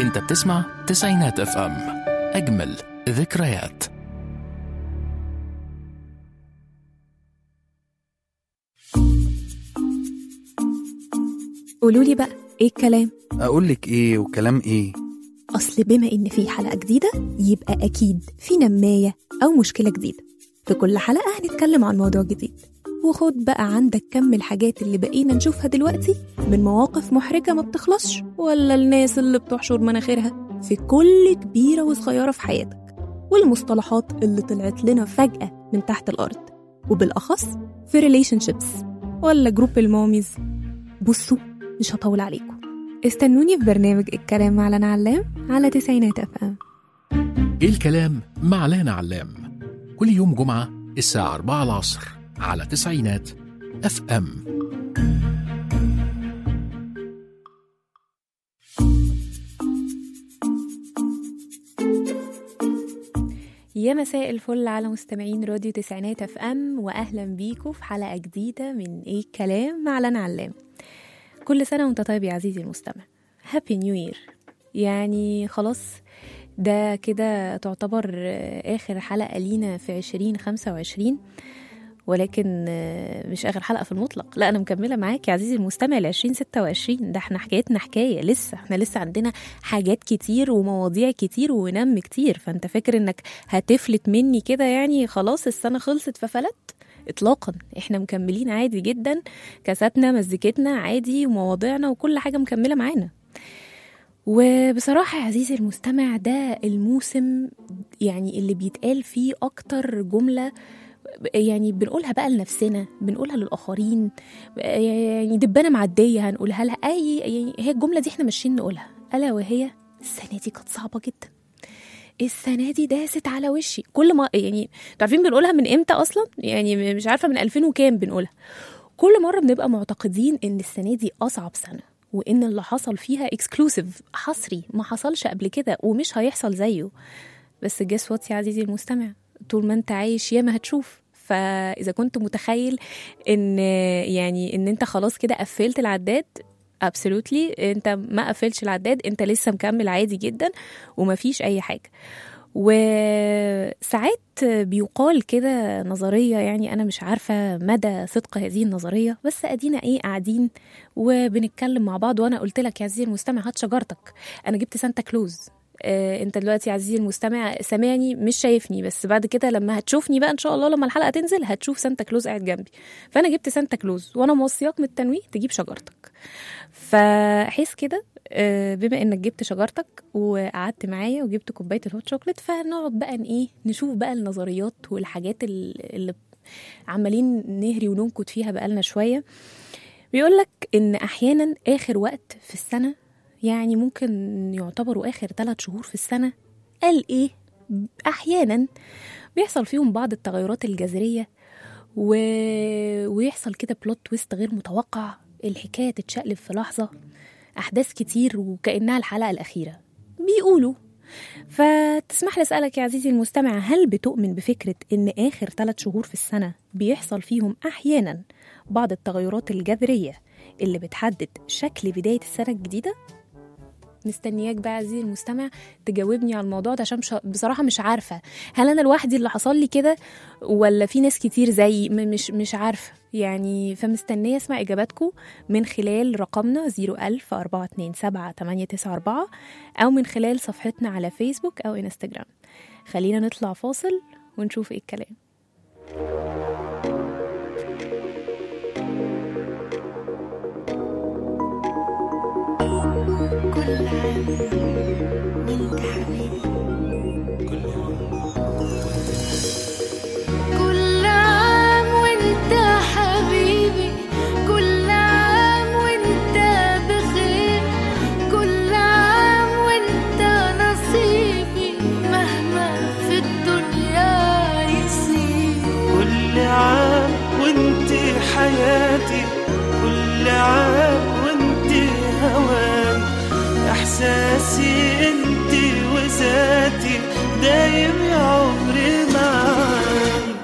انت بتسمع تسعينات اف ام اجمل ذكريات قولوا لي بقى ايه الكلام اقول لك ايه وكلام ايه اصل بما ان في حلقه جديده يبقى اكيد في نمايه او مشكله جديده في كل حلقه هنتكلم عن موضوع جديد وخد بقى عندك كم الحاجات اللي بقينا نشوفها دلوقتي من مواقف محرجه ما بتخلصش ولا الناس اللي بتحشر مناخيرها في كل كبيره وصغيره في حياتك والمصطلحات اللي طلعت لنا فجاه من تحت الارض وبالاخص في ريليشن شيبس ولا جروب الماميز بصوا مش هطول عليكم استنوني في برنامج الكلام مع لنا علام على تسعينات اف ام ايه الكلام مع لانا علام كل يوم جمعة الساعة 4 العصر على تسعينات اف ام يا مساء الفل على مستمعين راديو تسعينات اف ام واهلا بيكم في حلقه جديده من ايه الكلام مع لنا علام كل سنه وانت طيب يا عزيزي المستمع هابي نيو يير يعني خلاص ده كده تعتبر آه، اخر حلقه لينا في عشرين خمسة وعشرين ولكن آه، مش اخر حلقه في المطلق لا انا مكمله معاك يا عزيزي المستمع ل 2026 ده احنا حكايتنا حكايه لسه احنا لسه عندنا حاجات كتير ومواضيع كتير ونم كتير فانت فاكر انك هتفلت مني كده يعني خلاص السنه خلصت ففلت اطلاقا احنا مكملين عادي جدا كاساتنا مزيكتنا عادي ومواضيعنا وكل حاجه مكمله معانا وبصراحة يا عزيزي المستمع ده الموسم يعني اللي بيتقال فيه أكتر جملة يعني بنقولها بقى لنفسنا بنقولها للآخرين يعني دبانة معدية هنقولها لها أي يعني هي الجملة دي احنا ماشيين نقولها ألا وهي السنة دي كانت صعبة جدا السنة دي داست على وشي كل ما يعني انتوا عارفين بنقولها من امتى أصلا يعني مش عارفة من 2000 وكام بنقولها كل مرة بنبقى معتقدين إن السنة دي أصعب سنة وإن اللي حصل فيها اكسكلوسيف حصري ما حصلش قبل كده ومش هيحصل زيه بس جس وات يا عزيزي المستمع طول ما انت عايش ياما هتشوف فاذا كنت متخيل ان يعني ان انت خلاص كده قفلت العداد ابسولوتلي انت ما قفلتش العداد انت لسه مكمل عادي جدا ومفيش اي حاجه وساعات بيقال كده نظريه يعني انا مش عارفه مدى صدق هذه النظريه بس ادينا ايه قاعدين وبنتكلم مع بعض وانا قلت لك يا عزيزي المستمع هات شجرتك انا جبت سانتا كلوز آه، انت دلوقتي يا عزيزي المستمع سامعني مش شايفني بس بعد كده لما هتشوفني بقى ان شاء الله لما الحلقه تنزل هتشوف سانتا كلوز قاعد جنبي فانا جبت سانتا كلوز وانا موصياك من التنويه تجيب شجرتك فحس كده آه، بما انك جبت شجرتك وقعدت معايا وجبت كوبايه الهوت شوكليت فنقعد بقى ن- ايه نشوف بقى النظريات والحاجات ال- اللي عمالين نهري وننكت فيها بقالنا شويه بيقول لك ان احيانا اخر وقت في السنه يعني ممكن يعتبروا اخر ثلاث شهور في السنه قال ايه احيانا بيحصل فيهم بعض التغيرات الجذريه و... ويحصل كده بلوت تويست غير متوقع الحكايه تتشقلب في لحظه احداث كتير وكانها الحلقه الاخيره بيقولوا فتسمح لي اسالك يا عزيزي المستمع هل بتؤمن بفكره ان اخر ثلاث شهور في السنه بيحصل فيهم احيانا بعض التغيرات الجذريه اللي بتحدد شكل بدايه السنه الجديده مستنياك بقى عزيزي المستمع تجاوبني على الموضوع ده عشان مش بصراحه مش عارفه هل انا لوحدي اللي حصل لي كده ولا في ناس كتير زيي م- مش مش عارفه يعني فمستنيه اسمع اجاباتكم من خلال رقمنا 01000 427 894 او من خلال صفحتنا على فيسبوك او انستجرام خلينا نطلع فاصل ونشوف ايه الكلام كل عام وانت حبيبي كل عام وانت حبيبي كل عام وانت بخير كل عام وانت نصيبي مهما في الدنيا يصير كل عام وانت حياتي كل عام وانت هواني احساسي انت وذاتي دايم يا عمري معاي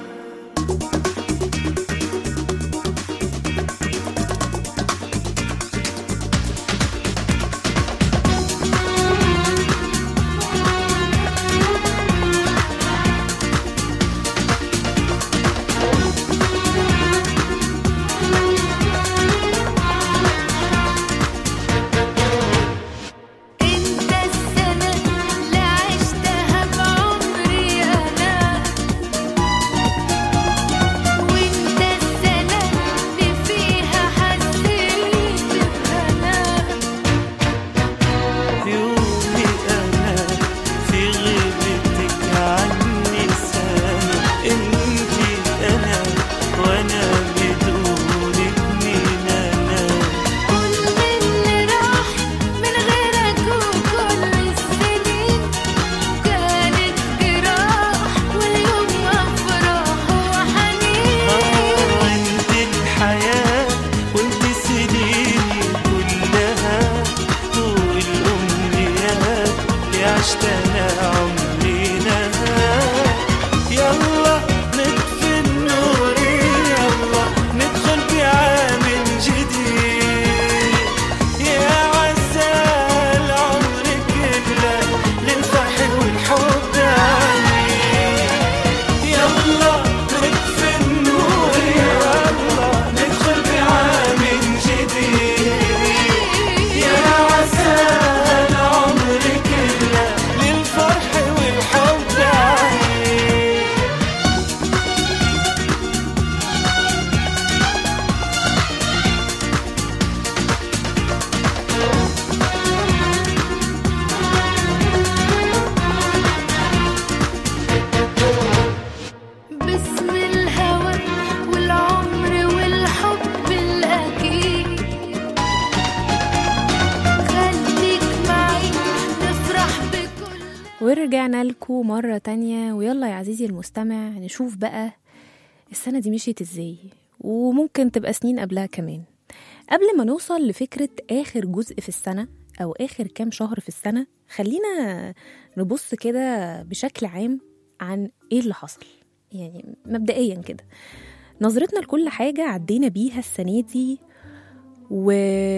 ورجعنا لكم مرة تانية ويلا يا عزيزي المستمع نشوف بقى السنة دي مشيت ازاي وممكن تبقى سنين قبلها كمان قبل ما نوصل لفكرة آخر جزء في السنة أو آخر كام شهر في السنة خلينا نبص كده بشكل عام عن إيه اللي حصل يعني مبدئيا كده نظرتنا لكل حاجة عدينا بيها السنة دي و...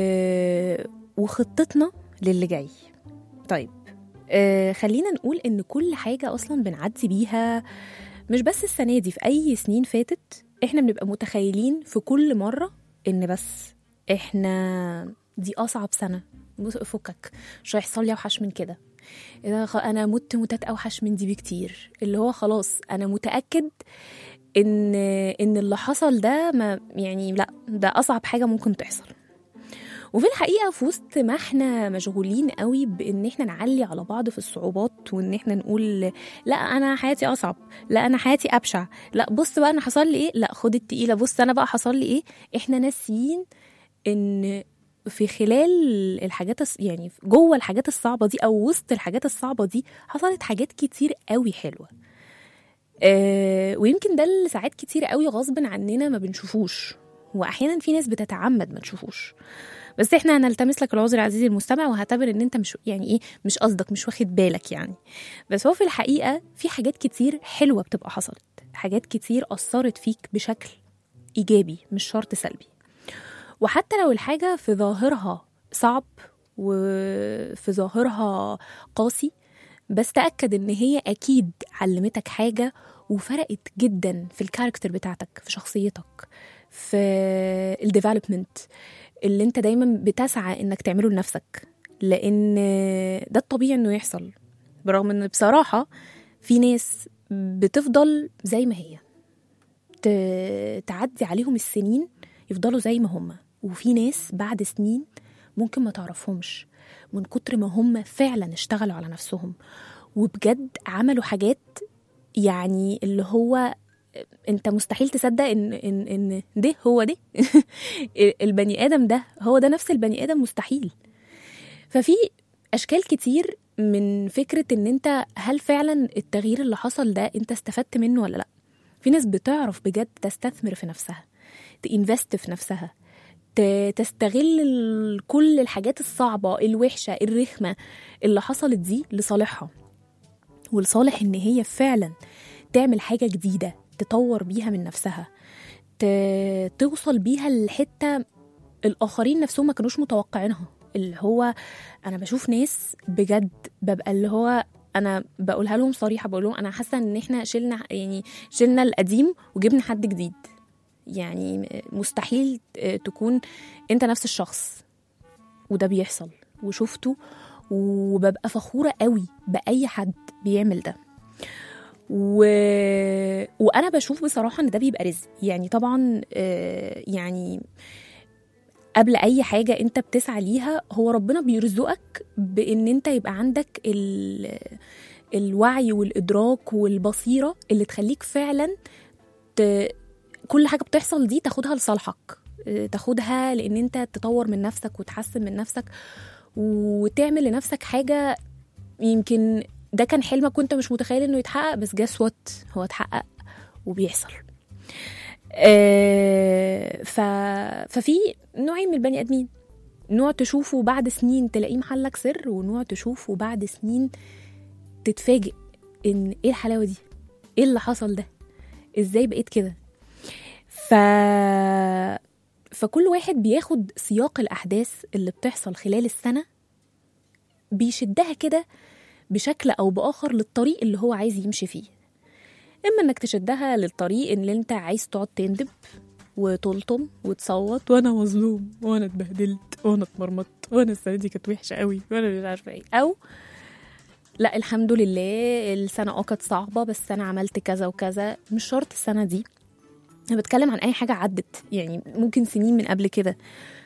وخطتنا للي جاي طيب آه خلينا نقول ان كل حاجة اصلا بنعدي بيها مش بس السنة دي في اي سنين فاتت احنا بنبقى متخيلين في كل مرة ان بس احنا دي اصعب سنة بص فكك مش هيحصل لي اوحش من كده إذا خ- انا مت موتات اوحش من دي بكتير اللي هو خلاص انا متاكد ان ان اللي حصل ده ما يعني لا ده اصعب حاجه ممكن تحصل وفي الحقيقه في وسط ما احنا مشغولين قوي بان احنا نعلي على بعض في الصعوبات وان احنا نقول لا انا حياتي اصعب لا انا حياتي ابشع لا بص بقى انا حصل لي ايه لا خد التقيله بص انا بقى حصل لي ايه احنا ناسيين ان في خلال الحاجات الص- يعني جوه الحاجات الصعبه دي او وسط الحاجات الصعبه دي حصلت حاجات كتير قوي حلوه آه ويمكن ده اللي ساعات كتير قوي غصب عننا ما بنشوفوش واحيانا في ناس بتتعمد ما تشوفوش بس احنا هنلتمس لك العذر عزيزي المستمع وهعتبر ان انت مش يعني ايه مش قصدك مش واخد بالك يعني بس هو في الحقيقه في حاجات كتير حلوه بتبقى حصلت حاجات كتير اثرت فيك بشكل ايجابي مش شرط سلبي وحتى لو الحاجه في ظاهرها صعب وفي ظاهرها قاسي بس تأكد إن هي أكيد علمتك حاجة وفرقت جدا في الكاركتر بتاعتك في شخصيتك في الديفلوبمنت اللي انت دايما بتسعى انك تعمله لنفسك لان ده الطبيعي انه يحصل برغم ان بصراحة في ناس بتفضل زي ما هي ت- تعدي عليهم السنين يفضلوا زي ما هم وفي ناس بعد سنين ممكن ما تعرفهمش من كتر ما هم فعلا اشتغلوا على نفسهم وبجد عملوا حاجات يعني اللي هو انت مستحيل تصدق ان ان ان ده هو ده البني ادم ده هو ده نفس البني ادم مستحيل ففي اشكال كتير من فكره ان انت هل فعلا التغيير اللي حصل ده انت استفدت منه ولا لا في ناس بتعرف بجد تستثمر في نفسها تinvest في نفسها ت- تستغل ال- كل الحاجات الصعبة الوحشة الرخمة اللي حصلت دي لصالحها ولصالح ان هي فعلا تعمل حاجة جديدة تطور بيها من نفسها ت- توصل بيها لحتة الآخرين نفسهم ما كانوش متوقعينها اللي هو أنا بشوف ناس بجد ببقى اللي هو أنا بقولها لهم صريحة بقول لهم أنا حاسة إن إحنا شلنا يعني شلنا القديم وجبنا حد جديد يعني مستحيل تكون أنت نفس الشخص وده بيحصل وشفته وببقى فخورة قوي بأي حد بيعمل ده و... وانا بشوف بصراحه ان ده بيبقى رزق يعني طبعا آه، يعني قبل اي حاجه انت بتسعى ليها هو ربنا بيرزقك بان انت يبقى عندك ال... الوعي والادراك والبصيره اللي تخليك فعلا ت... كل حاجه بتحصل دي تاخدها لصالحك آه، تاخدها لان انت تطور من نفسك وتحسن من نفسك وتعمل لنفسك حاجه يمكن ده كان حلمك وانت مش متخيل انه يتحقق بس جاس وات هو اتحقق وبيحصل آه ف... ففي نوعين من البني ادمين نوع تشوفه بعد سنين تلاقيه محلك سر ونوع تشوفه بعد سنين تتفاجئ ان ايه الحلاوه دي ايه اللي حصل ده ازاي بقيت كده ف فكل واحد بياخد سياق الاحداث اللي بتحصل خلال السنه بيشدها كده بشكل او باخر للطريق اللي هو عايز يمشي فيه اما انك تشدها للطريق اللي انت عايز تقعد تندب وتلطم وتصوت وانا مظلوم وانا اتبهدلت وانا اتمرمطت وانا السنه دي كانت وحشه قوي وانا مش عارفه ايه او لا الحمد لله السنه اه كانت صعبه بس انا عملت كذا وكذا مش شرط السنه دي انا بتكلم عن اي حاجه عدت يعني ممكن سنين من قبل كده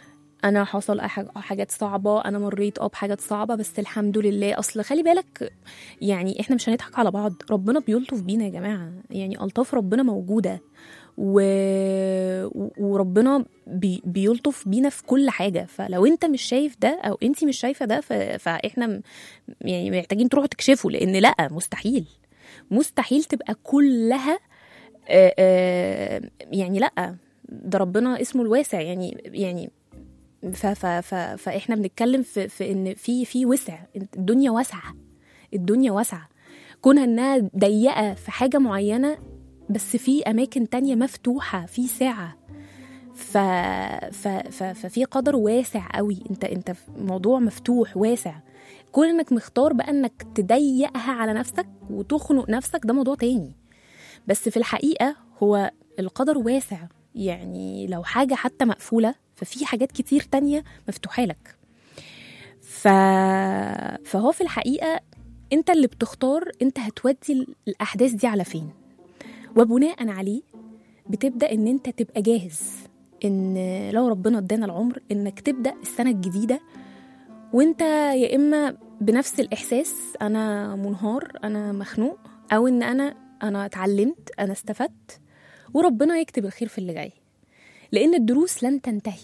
انا حصل أح- حاجات صعبه انا مريت اه بحاجات صعبه بس الحمد لله اصل خلي بالك يعني احنا مش هنضحك على بعض ربنا بيلطف بينا يا جماعه يعني الطاف ربنا موجوده و... و- وربنا بي... بيلطف بينا في كل حاجه فلو انت مش شايف ده او انت مش شايفه ده ف... فاحنا م- يعني محتاجين تروحوا تكشفوا لان لا مستحيل مستحيل تبقى كلها آه، آه، يعني لا ده ربنا اسمه الواسع يعني يعني ف ف ف فاحنا بنتكلم في في ان في في وسع الدنيا واسعه الدنيا واسعه كونها انها ضيقه في حاجه معينه بس في اماكن تانية مفتوحه في سعه ف ف ف ففي قدر واسع قوي انت انت في موضوع مفتوح واسع كون انك مختار بقى انك تضيقها على نفسك وتخنق نفسك ده موضوع تاني بس في الحقيقه هو القدر واسع يعني لو حاجه حتى مقفوله ففي حاجات كتير تانية مفتوحه لك ف... فهو في الحقيقه انت اللي بتختار انت هتودي الاحداث دي على فين وبناء عليه بتبدا ان انت تبقى جاهز ان لو ربنا ادانا العمر انك تبدا السنه الجديده وانت يا اما بنفس الاحساس انا منهار انا مخنوق او ان انا انا اتعلمت انا استفدت وربنا يكتب الخير في اللي جاي لان الدروس لن تنتهي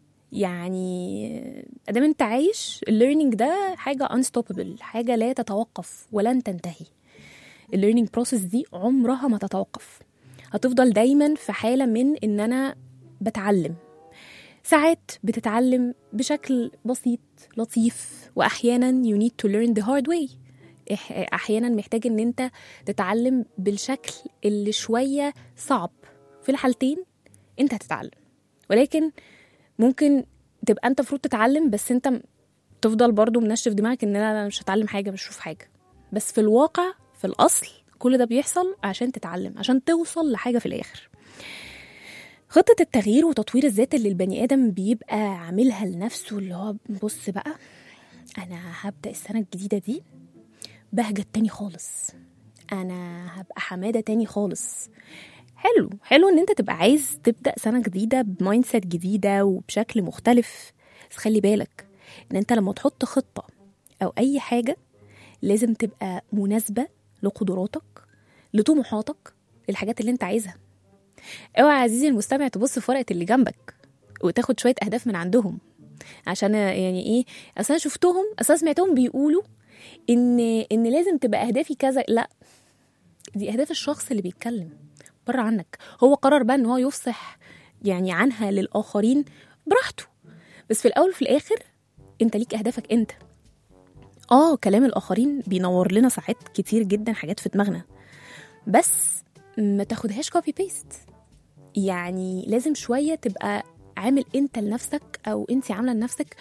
يعني ادام انت عايش الليرنينج ده حاجه unstoppable حاجه لا تتوقف ولن تنتهي الليرنينج بروسيس دي عمرها ما تتوقف هتفضل دايما في حاله من ان انا بتعلم ساعات بتتعلم بشكل بسيط لطيف واحيانا you need to learn the hard way إح- احيانا محتاج ان انت تتعلم بالشكل اللي شويه صعب في الحالتين انت هتتعلم ولكن ممكن تبقى انت المفروض تتعلم بس انت م- تفضل برضو منشف دماغك ان انا مش هتعلم حاجه مش هشوف حاجه بس في الواقع في الاصل كل ده بيحصل عشان تتعلم عشان توصل لحاجه في الاخر خطة التغيير وتطوير الذات اللي البني آدم بيبقى عاملها لنفسه اللي هو بص بقى أنا هبدأ السنة الجديدة دي بهجة تاني خالص أنا هبقى حمادة تاني خالص حلو حلو إن أنت تبقى عايز تبدأ سنة جديدة بمايند سيت جديدة وبشكل مختلف بس خلي بالك إن أنت لما تحط خطة أو أي حاجة لازم تبقى مناسبة لقدراتك لطموحاتك للحاجات اللي أنت عايزها اوعى يا عزيزي المستمع تبص في ورقه اللي جنبك وتاخد شويه اهداف من عندهم عشان يعني ايه اصل انا شفتهم اصل أنا سمعتهم بيقولوا ان ان لازم تبقى اهدافي كذا لا دي اهداف الشخص اللي بيتكلم بره عنك هو قرر بقى ان هو يفصح يعني عنها للاخرين براحته بس في الاول وفي الاخر انت ليك اهدافك انت اه كلام الاخرين بينور لنا ساعات كتير جدا حاجات في دماغنا بس ما تاخدهاش كوبي بيست يعني لازم شويه تبقى عامل انت لنفسك او انت عامله لنفسك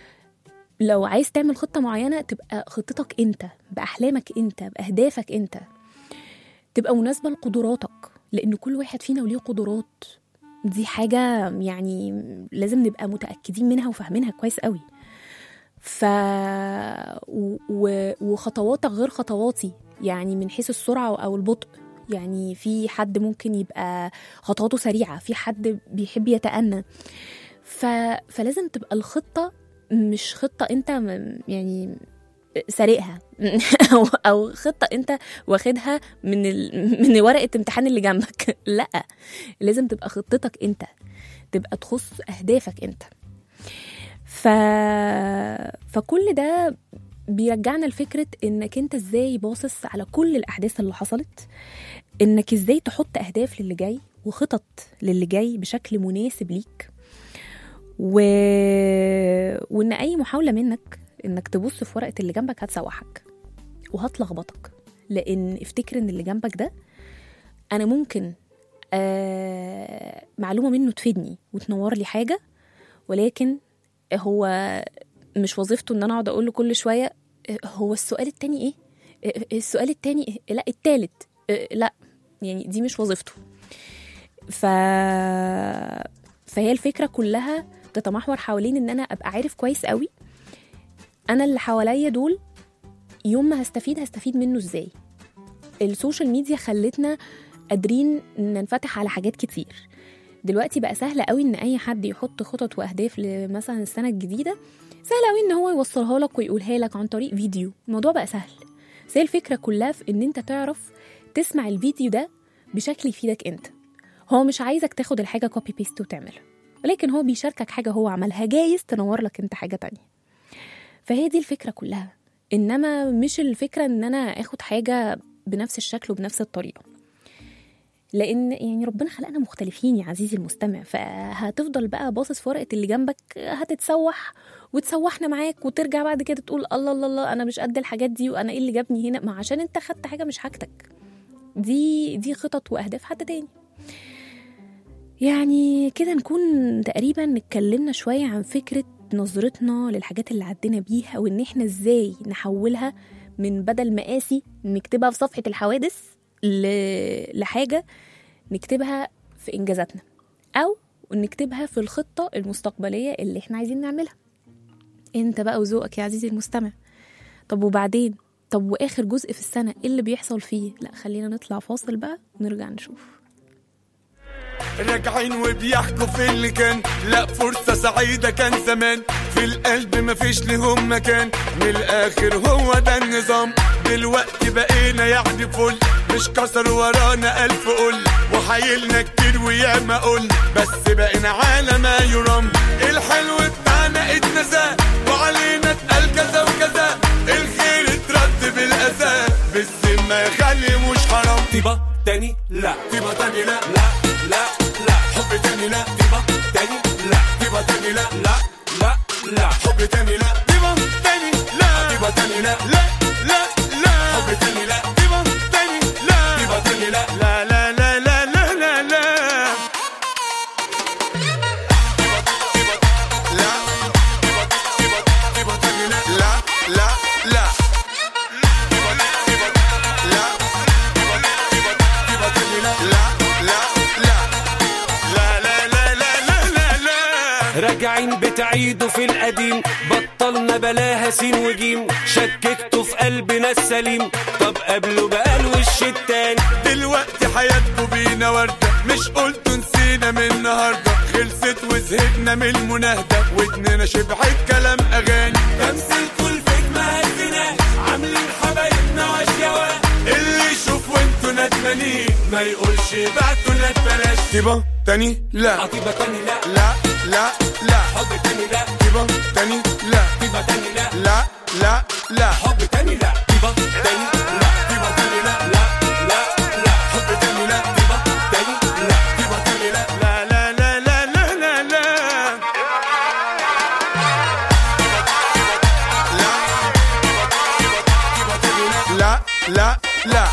لو عايز تعمل خطه معينه تبقى خطتك انت باحلامك انت باهدافك انت تبقى مناسبه لقدراتك لان كل واحد فينا وليه قدرات دي حاجه يعني لازم نبقى متاكدين منها وفاهمينها كويس قوي ف و... و... وخطواتك غير خطواتي يعني من حيث السرعه او البطء يعني في حد ممكن يبقى خطواته سريعه في حد بيحب يتأنى ف... فلازم تبقى الخطه مش خطه انت م- يعني سارقها او او خطه انت واخدها من ال... من ورقه امتحان اللي جنبك لا لازم تبقى خطتك انت تبقى تخص اهدافك انت ف... فكل ده بيرجعنا لفكره انك انت ازاي باصص على كل الاحداث اللي حصلت انك ازاي تحط اهداف للي جاي وخطط للي جاي بشكل مناسب ليك و... وان اي محاوله منك انك تبص في ورقه اللي جنبك هتسوحك وهتلخبطك لان افتكر ان اللي جنبك ده انا ممكن آه معلومه منه تفيدني وتنور لي حاجه ولكن هو مش وظيفته ان انا اقعد اقول له كل شويه آه، هو السؤال التاني ايه آه، السؤال التاني إيه؟ لا التالت آه، لا يعني دي مش وظيفته ف فهي الفكره كلها تتمحور حوالين ان انا ابقى عارف كويس قوي انا اللي حواليا دول يوم ما هستفيد هستفيد منه ازاي السوشيال ميديا خلتنا قادرين ننفتح على حاجات كتير دلوقتي بقى سهل قوي ان اي حد يحط خطط واهداف لمثلا السنه الجديده سهل قوي ان هو يوصلها لك ويقولها لك عن طريق فيديو الموضوع بقى سهل بس هي الفكره كلها في ان انت تعرف تسمع الفيديو ده بشكل يفيدك انت هو مش عايزك تاخد الحاجه كوبي بيست وتعملها ولكن هو بيشاركك حاجه هو عملها جايز تنور لك انت حاجه تانية فهي دي الفكره كلها انما مش الفكره ان انا اخد حاجه بنفس الشكل وبنفس الطريقه لان يعني ربنا خلقنا مختلفين يا عزيزي المستمع فهتفضل بقى باصص في ورقه اللي جنبك هتتسوح وتسوحنا معاك وترجع بعد كده تقول الله الله الله انا مش قد الحاجات دي وانا ايه اللي جابني هنا ما عشان انت خدت حاجه مش حاجتك دي دي خطط واهداف حد تاني يعني كده نكون تقريبا اتكلمنا شويه عن فكره نظرتنا للحاجات اللي عدينا بيها وان احنا ازاي نحولها من بدل مقاسي نكتبها في صفحه الحوادث ل- لحاجه نكتبها في انجازاتنا او نكتبها في الخطه المستقبليه اللي احنا عايزين نعملها انت بقى وذوقك يا عزيزي المستمع طب وبعدين طب واخر جزء في السنه ايه اللي بيحصل فيه لا خلينا نطلع فاصل بقى ونرجع نشوف راجعين وبيحكوا في اللي كان لا فرصة سعيدة كان زمان في القلب مفيش لهم مكان من الآخر هو ده النظام دلوقتي بقينا يعني فل مش كسر ورانا ألف قل وحايلنا كتير وياما قل بس بقينا على ما يرام الحلو بتاعنا اتنسى وعلينا اتقال كذا وكذا الخير اترد بالأذى بالذمة يا غالي مش حرام طيبة تاني لا طيبة تاني لا لا لا لا حب تاني لا طيبة تاني لا طيبة تاني لا لا لا لا حب تاني لا طيبة تاني لا طيبة تاني لا لا لا لا حب تاني لا طيبة تاني لا طيبة تاني لا لا لا لا لا لا لا لا لا طيبة طيبة طيبة تاني لا لا لا لا لا طيبة تاني لا لا لا لا لا لا لا لا لا لا راجعين بتعيدوا في القديم بطلنا بلاها سين وجيم شككتوا في قلبنا السليم طب قبله بقى الوش التاني دلوقتي حياتكوا بينا وردة مش قلتوا نسينا من النهاردة خلصت وزهقنا من المناهدة ودننا شبعت كلام أغاني تمثيلكوا الفيك ما هزناش عاملين حبايبنا واشياء اللي يشوف وانتوا ندمانين ما يقولش بعتوا ندبلاش طيبة تاني لا عطيبة تاني لا لا لا لا حب تاني لا طيبة تاني لا طيبة تاني لا لا لا لا حب تاني لا طيبة تاني لا طيبة تاني لا لا لا لا حب تاني لا طيبة تاني لا طيبة تاني لا لا لا لا لا لا لا لا لا لا لا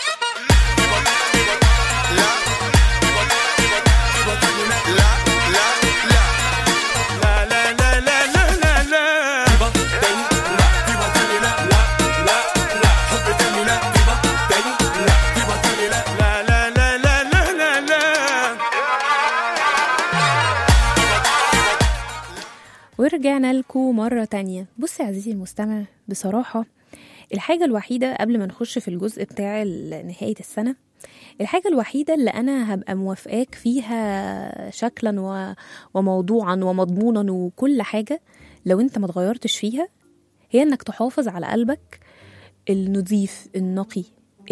لا لا لا لا لا لا لا طيبة تاني لا طيبة تاني لا لا لا لا حب تاني لا طيبة تاني لا طيبة تاني لا لا لا لا لا لا لا لا ورجعنا لكم مرة تانية بص يا عزيزي المستمع بصراحة الحاجة الوحيدة قبل ما نخش في الجزء بتاع ال- نهاية السنة الحاجة الوحيدة اللي أنا هبقى موافقاك فيها شكلا و... وموضوعا ومضمونا وكل حاجة لو أنت ما تغيرتش فيها هي إنك تحافظ على قلبك النظيف النقي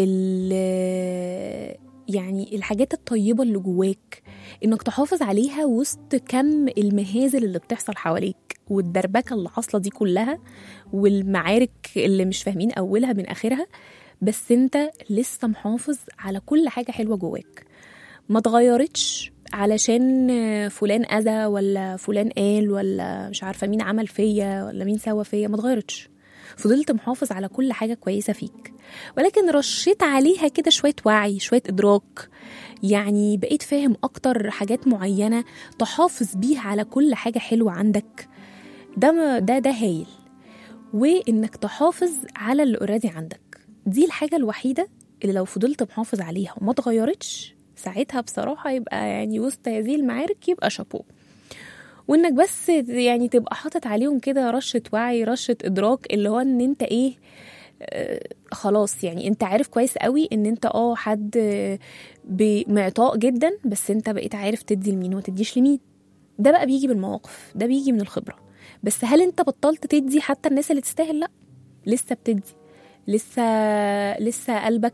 ال- يعني الحاجات الطيبة اللي جواك انك تحافظ عليها وسط كم المهازل اللي بتحصل حواليك والدربكة اللي حاصلة دي كلها والمعارك اللي مش فاهمين أولها من آخرها بس انت لسه محافظ على كل حاجة حلوة جواك ما تغيرتش علشان فلان أذى ولا فلان قال ولا مش عارفة مين عمل فيا ولا مين سوى فيا ما تغيرتش فضلت محافظ على كل حاجة كويسة فيك ولكن رشيت عليها كده شوية وعي شوية إدراك يعني بقيت فاهم أكتر حاجات معينة تحافظ بيها على كل حاجة حلوة عندك ده ما- ده ده هايل وإنك تحافظ على اللي اوريدي عندك دي الحاجة الوحيدة اللي لو فضلت محافظ عليها وما اتغيرتش ساعتها بصراحة يبقى يعني وسط هذه المعارك يبقى شابوه وانك بس يعني تبقى حاطط عليهم كده رشة وعي رشة ادراك اللي هو ان انت ايه آه، خلاص يعني انت عارف كويس قوي ان انت اه حد آه، بمعطاء جدا بس انت بقيت عارف تدي لمين وما تديش لمين ده بقى بيجي بالمواقف ده بيجي من الخبره بس هل انت بطلت تدي حتى الناس اللي تستاهل لا لسه بتدي لسه لسه قلبك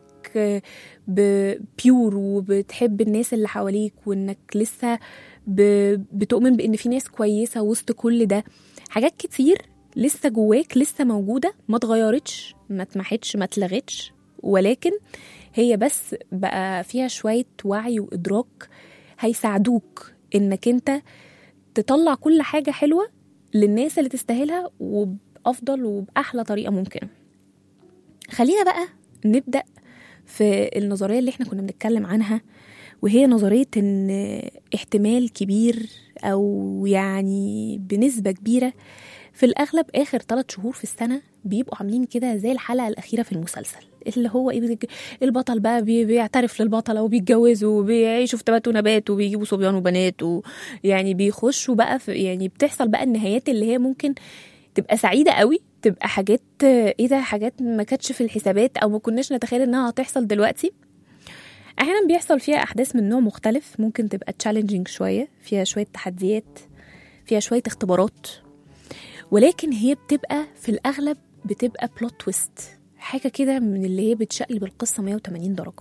بيور وبتحب الناس اللي حواليك وانك لسه ب- بتؤمن بان في ناس كويسه وسط كل ده حاجات كتير لسه جواك لسه موجوده ما اتغيرتش ما اتمحتش ما اتلغتش ولكن هي بس بقى فيها شويه وعي وادراك هيساعدوك انك انت تطلع كل حاجه حلوه للناس اللي تستاهلها وبافضل وباحلى طريقه ممكنه خلينا بقى نبدا في النظريه اللي احنا كنا بنتكلم عنها وهي نظريه ان احتمال كبير او يعني بنسبه كبيره في الاغلب اخر ثلاث شهور في السنه بيبقوا عاملين كده زي الحلقه الاخيره في المسلسل اللي هو ايه بيج- البطل بقى بي- بيعترف للبطله وبيتجوزوا وبيعيشوا في تبات ونبات وبيجيبوا صبيان وبنات ويعني بيخشوا بقى في يعني بتحصل بقى النهايات اللي هي ممكن تبقى سعيده قوي تبقى حاجات آه، ايه ده حاجات ما كانتش في الحسابات او ما كناش نتخيل انها هتحصل دلوقتي احيانا بيحصل فيها احداث من نوع مختلف ممكن تبقى تشالنجينج شويه فيها شويه تحديات فيها شويه اختبارات ولكن هي بتبقى في الاغلب بتبقى بلوت تويست حاجه كده من اللي هي بتشقلب القصه 180 درجه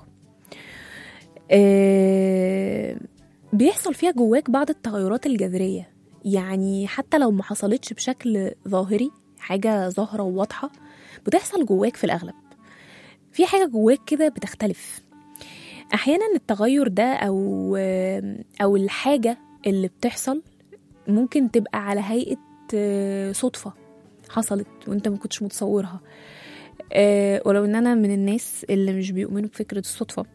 آه بيحصل فيها جواك بعض التغيرات الجذريه يعني حتى لو ما حصلتش بشكل ظاهري حاجه ظاهره وواضحه بتحصل جواك في الاغلب في حاجه جواك كده بتختلف احيانا التغير ده او او الحاجه اللي بتحصل ممكن تبقى على هيئه آه، صدفه حصلت وانت ما كنتش متصورها آه، ولو ان انا من الناس اللي مش بيؤمنوا بفكره الصدفه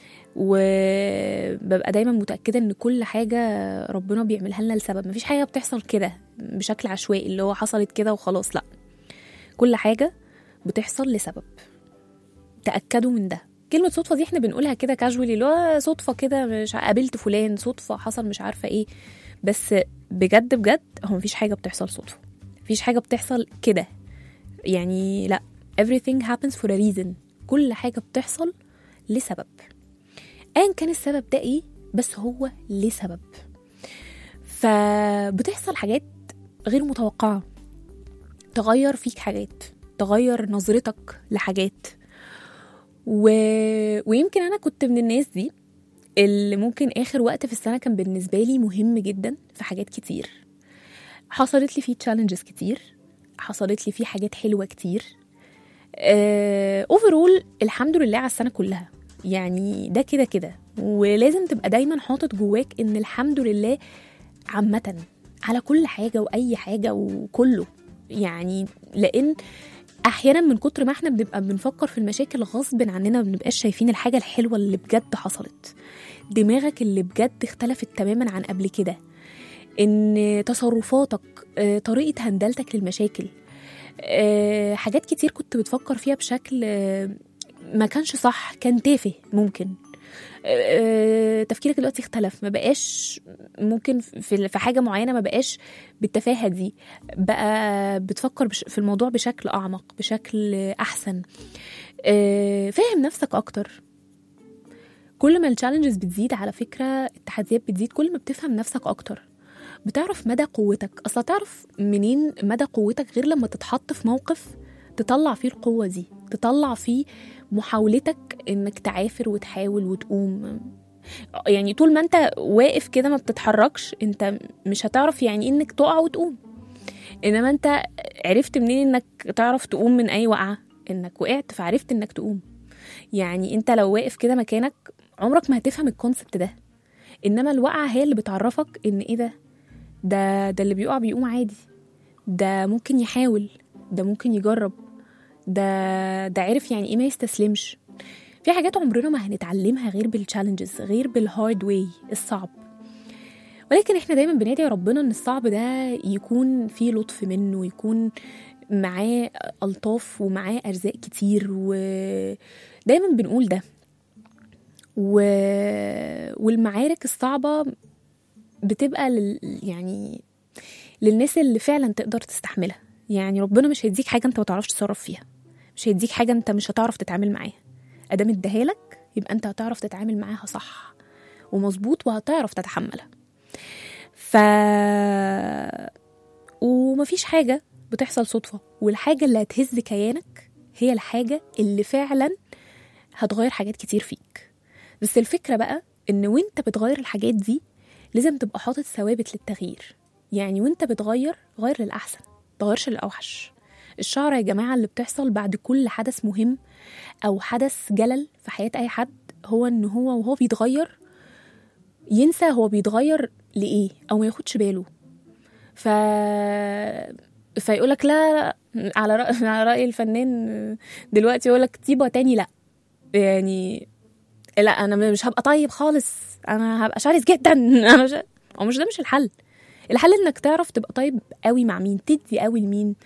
وببقى دايما متاكده ان كل حاجه ربنا بيعملها لنا لسبب مفيش حاجه بتحصل كده بشكل عشوائي اللي هو حصلت كده وخلاص لا كل حاجه بتحصل لسبب تاكدوا من ده كلمة صدفة دي احنا بنقولها كده كاجوالي اللي هو صدفة كده مش ع- قابلت فلان صدفة حصل مش عارفة ايه بس بجد بجد هو مفيش حاجة بتحصل صدفة مفيش حاجة بتحصل كده يعني لا everything happens for a reason كل حاجة بتحصل لسبب ايا كان السبب ده ايه بس هو ليه سبب فبتحصل حاجات غير متوقعة تغير فيك حاجات تغير نظرتك لحاجات و... ويمكن انا كنت من الناس دي اللي ممكن اخر وقت في السنه كان بالنسبه لي مهم جدا في حاجات كتير حصلت لي فيه تشالنجز كتير حصلت لي فيه حاجات حلوه كتير اوفرول الحمد لله على السنه كلها يعني ده كده كده ولازم تبقى دايما حاطط جواك ان الحمد لله عامه على كل حاجه واي حاجه وكله يعني لان احيانا من كتر ما احنا بنبقى بنفكر في المشاكل غصب عننا ما بنبقاش شايفين الحاجه الحلوه اللي بجد حصلت دماغك اللي بجد اختلفت تماما عن قبل كده ان تصرفاتك آه، طريقه هندلتك للمشاكل آه، حاجات كتير كنت بتفكر فيها بشكل آه، ما كانش صح كان تافه ممكن آه، تفكيرك دلوقتي اختلف ما بقاش ممكن في في حاجه معينه ما بقاش بالتفاهه دي بقى بتفكر بش في الموضوع بشكل اعمق بشكل احسن آه، فاهم نفسك اكتر كل ما التشالنجز بتزيد على فكره التحديات بتزيد كل ما بتفهم نفسك اكتر بتعرف مدى قوتك اصلا تعرف منين مدى قوتك غير لما تتحط في موقف تطلع فيه القوه دي تطلع فيه محاولتك انك تعافر وتحاول وتقوم يعني طول ما انت واقف كده ما بتتحركش انت مش هتعرف يعني إيه انك تقع وتقوم انما انت عرفت منين انك تعرف تقوم من اي وقعه انك وقعت فعرفت انك تقوم يعني انت لو واقف كده مكانك عمرك ما هتفهم الكونسبت ده انما الوقعه هي اللي بتعرفك ان ايه ده ده ده اللي بيقع بيقوم عادي ده ممكن يحاول ده ممكن يجرب ده ده عرف يعني ايه ما يستسلمش في حاجات عمرنا ما هنتعلمها غير بالتشالنجز غير بالهارد واي الصعب ولكن احنا دايما بندعي ربنا ان الصعب ده يكون فيه لطف منه يكون معاه الطاف ومعاه ارزاق كتير ودايما بنقول ده و... والمعارك الصعبه بتبقى لل... يعني للناس اللي فعلا تقدر تستحملها يعني ربنا مش هيديك حاجه انت ما تعرفش تتصرف فيها مش هيديك حاجه انت مش هتعرف تتعامل معاها ادام اداها لك يبقى انت هتعرف تتعامل معاها صح ومظبوط وهتعرف تتحملها ف ومفيش حاجه بتحصل صدفه والحاجه اللي هتهز كيانك هي الحاجه اللي فعلا هتغير حاجات كتير فيك بس الفكره بقى ان وانت بتغير الحاجات دي لازم تبقى حاطط ثوابت للتغيير يعني وانت بتغير غير للاحسن تغيرش للاوحش الشعر يا جماعه اللي بتحصل بعد كل حدث مهم او حدث جلل في حياه اي حد هو ان هو وهو بيتغير ينسى هو بيتغير لايه او ما ياخدش باله ف فيقول لك لا على رأي على رأي الفنان دلوقتي يقول لك طيبة تاني لا يعني لا انا مش هبقى طيب خالص انا هبقى شرس جدا انا مش هو مش ده مش الحل الحل انك تعرف تبقى طيب قوي مع مين تدي قوي لمين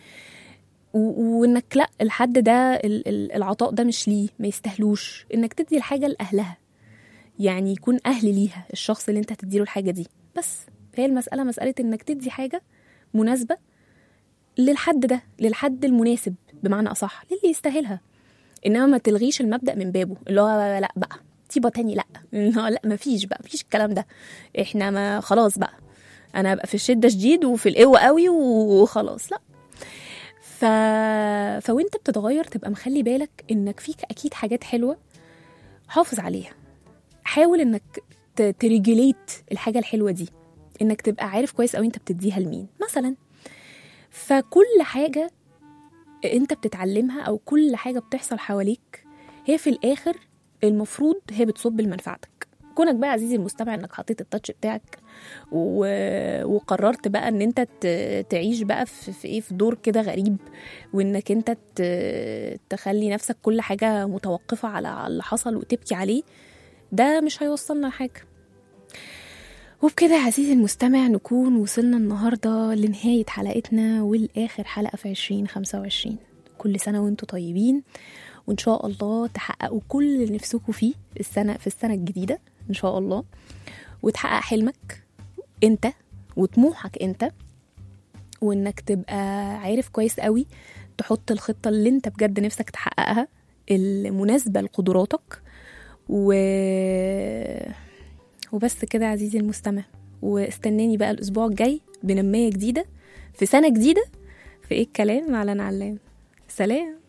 و- وانك لا الحد ده ال- ال- العطاء ده مش ليه ما يستاهلوش انك تدي الحاجه لاهلها يعني يكون اهل ليها الشخص اللي انت هتديله الحاجه دي بس هي المساله مساله انك تدي حاجه مناسبه للحد ده للحد المناسب بمعنى اصح للي يستاهلها انما ما تلغيش المبدا من بابه اللي هو لا بقى طيبه تاني لا اللي هو لا ما فيش بقى مفيش الكلام ده احنا ما خلاص بقى انا هبقى في الشده شديد وفي القوه قوي وخلاص لا ف... فوانت بتتغير تبقى مخلي بالك انك فيك اكيد حاجات حلوه حافظ عليها حاول انك ت- تريجوليت الحاجه الحلوه دي انك تبقى عارف كويس قوي انت بتديها لمين مثلا فكل حاجه انت بتتعلمها او كل حاجه بتحصل حواليك هي في الاخر المفروض هي بتصب لمنفعتك كونك بقى عزيزي المستمع انك حطيت التاتش بتاعك و... وقررت بقى ان انت ت... تعيش بقى في, في ايه في دور كده غريب وانك انت ت... تخلي نفسك كل حاجه متوقفه على على اللي حصل وتبكي عليه ده مش هيوصلنا لحاجه وبكده يا عزيزي المستمع نكون وصلنا النهاردة لنهاية حلقتنا والآخر حلقة في عشرين خمسة وعشرين كل سنة وانتوا طيبين وإن شاء الله تحققوا كل اللي نفسكم فيه السنة في السنة الجديدة إن شاء الله وتحقق حلمك انت وطموحك انت وانك تبقى عارف كويس قوي تحط الخطة اللي انت بجد نفسك تحققها المناسبة لقدراتك و... وبس كده يا عزيزي المستمع واستناني بقى الأسبوع الجاي بنمية جديدة في سنة جديدة في إيه الكلام على نعلام سلام